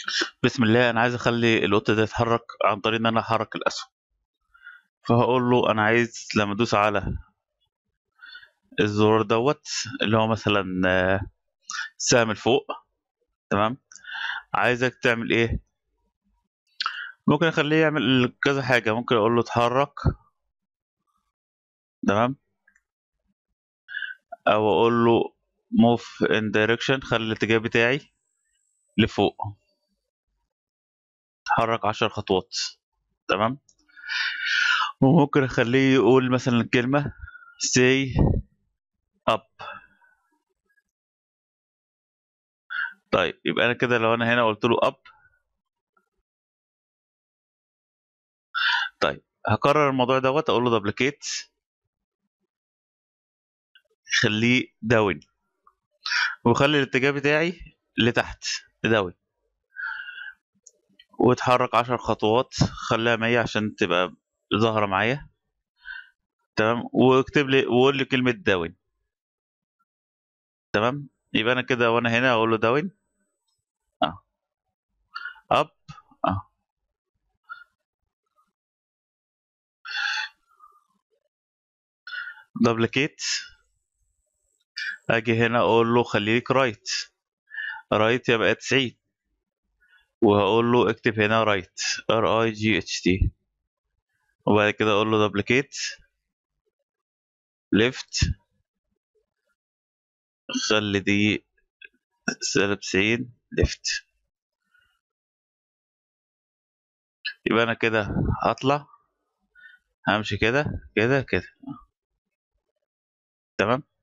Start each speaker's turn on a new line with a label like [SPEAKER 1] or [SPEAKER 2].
[SPEAKER 1] بسم الله انا عايز اخلي القط ده يتحرك عن طريق ان انا احرك الاسهم فهقول له انا عايز لما ادوس على الزرار دوت اللي هو مثلا آه، سهم لفوق تمام عايزك تعمل ايه ممكن اخليه يعمل كذا حاجه ممكن اقول له اتحرك تمام او اقول له move in direction خلي الاتجاه بتاعي لفوق اتحرك عشر خطوات تمام وممكن اخليه يقول مثلا الكلمة say up طيب يبقى انا كده لو انا هنا قلت له up طيب هكرر الموضوع دوت اقول له دبليكيت خليه داون وخلي الاتجاه بتاعي لتحت داون واتحرك عشر خطوات خليها مية عشان تبقى ظاهرة معايا تمام واكتب لي وقول لي كلمة داون تمام يبقى انا كده وانا هنا اقول له داون اه اب اه دبليكيت اجي هنا اقول له خليك رايت رايت يبقى 90 وهقول له اكتب هنا رايت ار اي جي اتش تي وبعد كده اقول له دبليكيت ليفت خلي دي سالب 90 ليفت يبقى انا كده هطلع همشي كده كده كده تمام